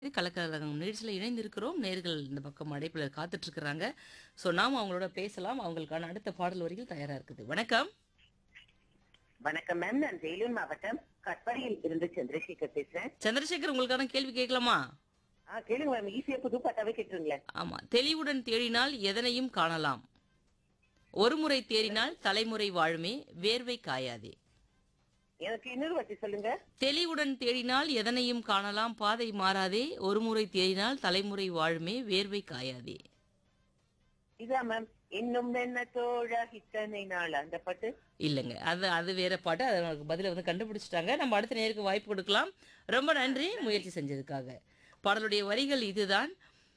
கலக்கலகம் நிகழ்ச்சியில் இணைந்திருக்கிறோம் நேர்கள் இந்த பக்கம் அடைப்புல காத்துட்டு இருக்கிறாங்க ஸோ நாம் அவங்களோட பேசலாம் அவங்களுக்கான அடுத்த பாடல் வரிகள் தயாரா இருக்குது வணக்கம் வணக்கம் மேம் நான் வேலூர் மாவட்டம் கட்பாடியில் இருந்து சந்திரசேகர் பேசுறேன் சந்திரசேகர் உங்களுக்கான கேள்வி கேட்கலாமா ஆ கேளுங்க மேம் ஈஸியா புது பாட்டாவே கேட்டுருங்களேன் ஆமா தெளிவுடன் தேடினால் எதனையும் காணலாம் ஒரு முறை தேடினால் தலைமுறை வாழுமே வேர்வை காயாதே எனக்கு இன்னொரு வாட்டி சொல்லுங்க தெளிவுடன் தேடினால் எதனையும் காணலாம் பாதை மாறாதே ஒரு முறை தேடினால் தலைமுறை வாழுமே வேர்வை காயாதே இதா மேம் இன்னும் என்ன தோழா இத்தனை நாள் அந்த பாட்டு இல்லைங்க அது அது வேற பாட்டு அது நமக்கு பதில வந்து கண்டுபிடிச்சிட்டாங்க நம்ம அடுத்த நேருக்கு வாய்ப்பு கொடுக்கலாம் ரொம்ப நன்றி முயற்சி செஞ்சதுக்காக பாடலுடைய வரிகள் இதுதான்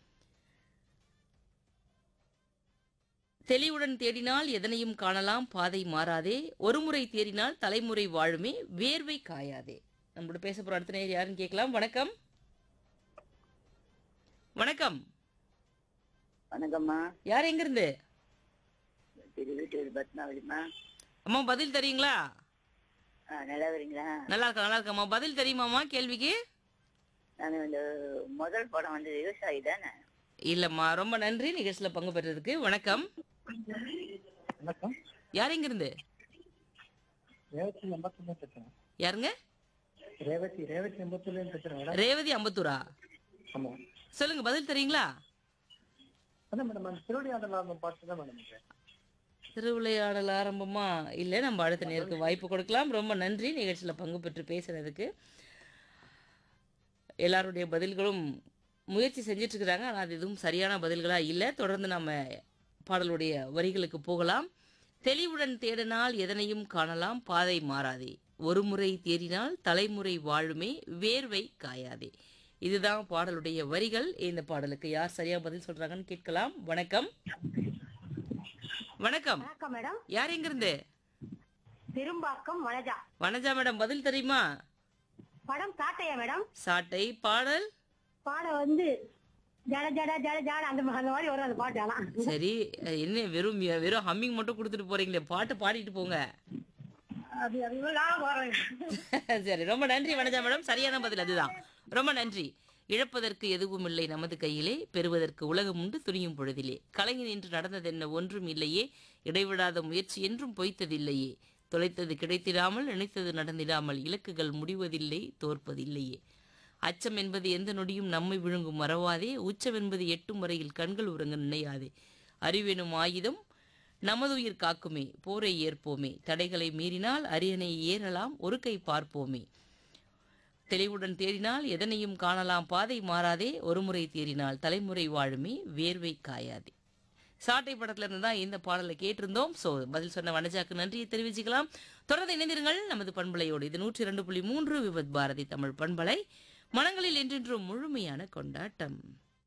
தெளிவுடன் தேடினால் எதனையும் காணலாம் பாதை மாறாதே ஒருமுறை தேடினால் தலைமுறை வாழுமே வேர்வை காயாதே நம்மளோட பேச போற அடுத்த நேர் யாருன்னு கேட்கலாம் வணக்கம் வணக்கம் வணக்கம்மா யார் எங்க இருந்து திருவீட்டூர் பத்மாவதிமா அம்மா பதில் தெரியுங்களா நல்லா வரீங்களா நல்லா இருக்கா நல்லா இருக்கம்மா பதில் தெரியுமாம்மா கேள்விக்கு நான் இந்த முதல் படம் வந்து விவசாயி தானே இல்லம்மா ரொம்ப நன்றி நிகழ்ச்சியில பங்கு பெற்றதுக்கு வணக்கம் வணக்கம் யார் எங்க இருந்து ரேவதி எண்பத்தொன்னு பேசுறேன் யாருங்க ரேவதி ரேவதி எண்பத்தொன்னு பேசுறேன் மேடம் ரேவதி அம்பத்தூரா ஆமா சொல்லுங்க பதில் தெரியுங்களா அதான் மேடம் அந்த திருவிளையாடல் அந்த பாட்டு தான் மேடம் இது. திருவிளையாடல் ஆரம்பமா இல்ல நம்ம அடுத்த நேருக்கு வாய்ப்பு கொடுக்கலாம் ரொம்ப நன்றி நிகழ்ச்சியில பங்கு பெற்று பேசுறதுக்கு எல்லாருடைய பதில்களும் முயற்சி செஞ்சுட்டு இருக்கிறாங்க ஆனால் அது எதுவும் சரியான பதில்களா இல்லை தொடர்ந்து நம்ம பாடலுடைய வரிகளுக்கு போகலாம் தெளிவுடன் தேடினால் எதனையும் காணலாம் பாதை மாறாதே ஒரு முறை தேடினால் தலைமுறை வாழுமே வேர்வை காயாதே இதுதான் பாடலுடைய வரிகள் இந்த பாடலுக்கு யார் சரியா பதில் சொல்றாங்கன்னு கேட்கலாம் வணக்கம் வணக்கம் வணக்கம் மேடம் யார் எங்க இருந்து பெரும்பாக்கம் வனஜா வனஜா மேடம் பதில் தெரியுமா படம் காட்டையா மேடம் சாட்டை பாடல் பாடம் வந்து ஜட ஜட ஜட ஜட அந்த மா- அந்த மாதிரி வரும் அந்த பாட்டு ஆனா சரி அஹ் என்ன வெறும் வெறும் ஹம்மிங் மட்டும் கொடுத்துட்டு போறீங்களே பாட்டு பாடிட்டு போங்க அது அது இவ்வளவு நாள் வரேன் சரி ரொம்ப நன்றி வனஜா மேடம் சரியான பதில் அதுதான் ரொம்ப நன்றி இழப்பதற்கு எதுவும் இல்லை நமது கையிலே பெறுவதற்கு உலகம் உண்டு துணியும் பொழுதிலே கலைஞன் என்று நடந்ததென்ன ஒன்றும் இல்லையே இடைவிடாத முயற்சி என்றும் பொய்த்ததில்லையே தொலைத்தது கிடைத்திடாமல் நினைத்தது நடந்திடாமல் இலக்குகள் முடிவதில்லை தோற்பதில்லையே அச்சம் என்பது எந்த நொடியும் நம்மை விழுங்கும் மறவாதே உச்சம் என்பது எட்டும் வரையில் கண்கள் உறங்க நினையாதே அறிவெனும் ஆயுதம் நமது உயிர் காக்குமே போரை ஏற்போமே தடைகளை மீறினால் அரியணை ஏறலாம் ஒரு கை பார்ப்போமே தெளிவுடன் தேடினால் எதனையும் காணலாம் பாதை மாறாதே ஒருமுறை தேடினால் தலைமுறை வாழுமே வேர்வை காயாதே சாட்டை படத்துல இருந்து தான் இந்த பாடலை கேட்டிருந்தோம் சோ பதில் சொன்ன வனஜாக்கு நன்றியை தெரிவிச்சுக்கலாம் தொடர்ந்து இணைந்திருங்கள் நமது பண்பலையோடு இது நூற்றி இரண்டு புள்ளி மூன்று விபத் பாரதி தமிழ் பண்பலை மனங்களில் என்றென்றும் முழுமையான கொண்டாட்டம்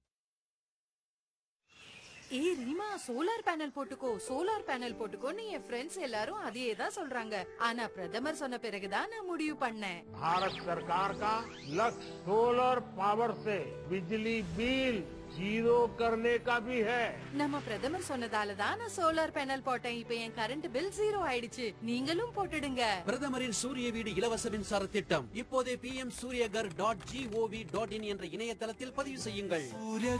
ஏய் ரீமா சோலார் பேனல் போட்டுக்கோ சோலார் பேனல் போட்டுக்கோன்னு என் ஃப்ரெண்ட்ஸ் எல்லாரும் அதையே தான் சொல்றாங்க ஆனா பிரதமர் சொன்ன பிறகுதான் நான் முடிவு பண்ணேன் भारत सरकार का लक्ष्य सोलर पावर से बिजली बिल जीरो करने का भी है நம்ம பிரதமர் சொன்னதால தான் நான் சோலார் பேனல் போட்டேன் இப்ப என் கரண்ட் பில் ஜீரோ ஆயிடுச்சு நீங்களும் போட்டுடுங்க பிரதமரின் சூரிய வீடு இலவச மின்சார திட்டம் இப்போதே P M Suryaghar dot G O V dot in என்ற இணையதளத்தில் பதிவு செய்யுங்கள்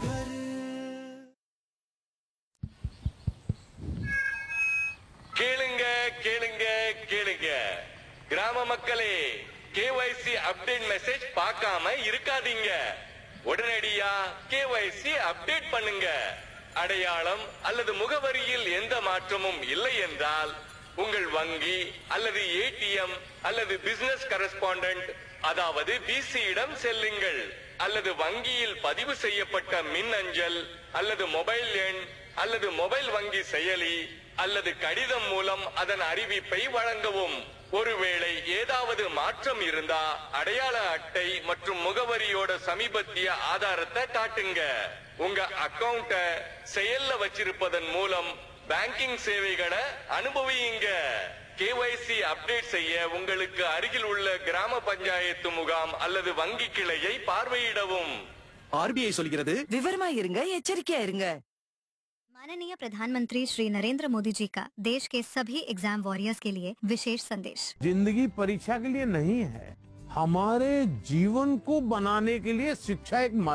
கேளுங்க கேளுங்க கேளுங்க கிராம மக்களே கேஒய்சி அப்டேட் மெசேஜ் பார்க்காம இருக்காதீங்க உடனடியா கேஒய்சி அப்டேட் பண்ணுங்க அடையாளம் அல்லது முகவரியில் எந்த மாற்றமும் இல்லை என்றால் உங்கள் வங்கி அல்லது ஏடிஎம் அல்லது பிசினஸ் கரஸ்பாண்டன்ட் அதாவது பிசியிடம் செல்லுங்கள் அல்லது வங்கியில் பதிவு செய்யப்பட்ட மின் அஞ்சல் அல்லது மொபைல் எண் அல்லது மொபைல் வங்கி செயலி அல்லது கடிதம் மூலம் அதன் அறிவிப்பை வழங்கவும் ஒருவேளை ஏதாவது மாற்றம் இருந்தா அடையாள அட்டை மற்றும் முகவரியோட சமீபத்திய ஆதாரத்தை காட்டுங்க உங்க அக்கவுண்ட செயல்ல வச்சிருப்பதன் மூலம் பேங்கிங் சேவைகளை அனுபவியுங்க கேஒய்சி அப்டேட் செய்ய உங்களுக்கு அருகில் உள்ள கிராம பஞ்சாயத்து முகாம் அல்லது வங்கி கிளையை பார்வையிடவும் ஆர்பிஐ சொல்கிறது விவரமா இருங்க எச்சரிக்கையா இருங்க माननीय प्रधानमंत्री श्री नरेंद्र मोदी जी का देश के सभी एग्जाम वॉरियर्स के लिए विशेष संदेश जिंदगी परीक्षा के लिए नहीं है हमारे जीवन को बनाने के लिए शिक्षा एक